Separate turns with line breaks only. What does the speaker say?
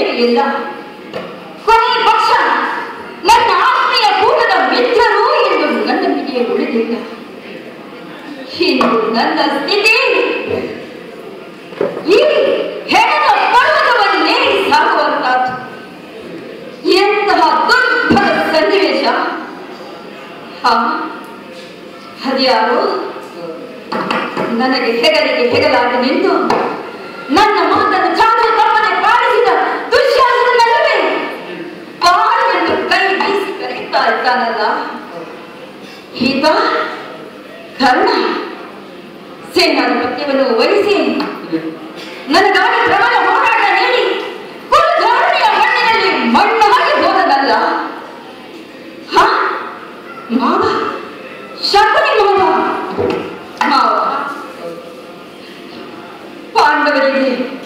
ಏನು ಇಲ್ಲ ಕೊನೆ ಪಕ್ಷ ನನ್ನ ಆತ್ಮೀಯ ಕೂಟದ ಮಿತ್ರರು ಎಂದು ನನ್ನೊಂದಿಗೆ ಉಳಿದಿಲ್ಲ ಇಂದು ನನ್ನ ಸ್ಥಿತಿ ಈ ಹೆಣದ ಪರ್ವತವನ್ನೇ ಸಾಗುವಂತಾತು ಎಂತಹ ದುರ್ಭರ ಸನ್ನಿವೇಶ ಹಾ ಅದ್ಯಾರು ನನಗೆ ಹೆಗಲಿಗೆ ಹೆಗಲಾಗಿ ನಿಂತು ನನ್ನ ಮಾತನ್ನು ಚಾದು ತಪ್ಪನೆ ಪಾಲಿಸಿದ ದುಶ್ಯಾಸನಲ್ಲವೇ ಬಾಳೆಂದು ಕೈ ಬೀಸಿ ಕರೆಯುತ್ತಾ ಇದ್ದಾನಲ್ಲ ಈತ ಕರ್ಣ ಸೇನಾಧಿಪತ್ಯವನ್ನು ವಹಿಸಿ ನನಗಾಗಿ ಪ್ರಬಲ ಹೋರಾಟ ನೀಡಿ ಕುಲಧೋರಣೆಯ ಮಣ್ಣಿನಲ್ಲಿ ಮಣ್ಣಾಗಿ ಹೋದನಲ್ಲ ಹ ಮಾವ ಶಕುನಿ ಮಾವ ಮಾವ ಪಾಂಡವರಿಗೆ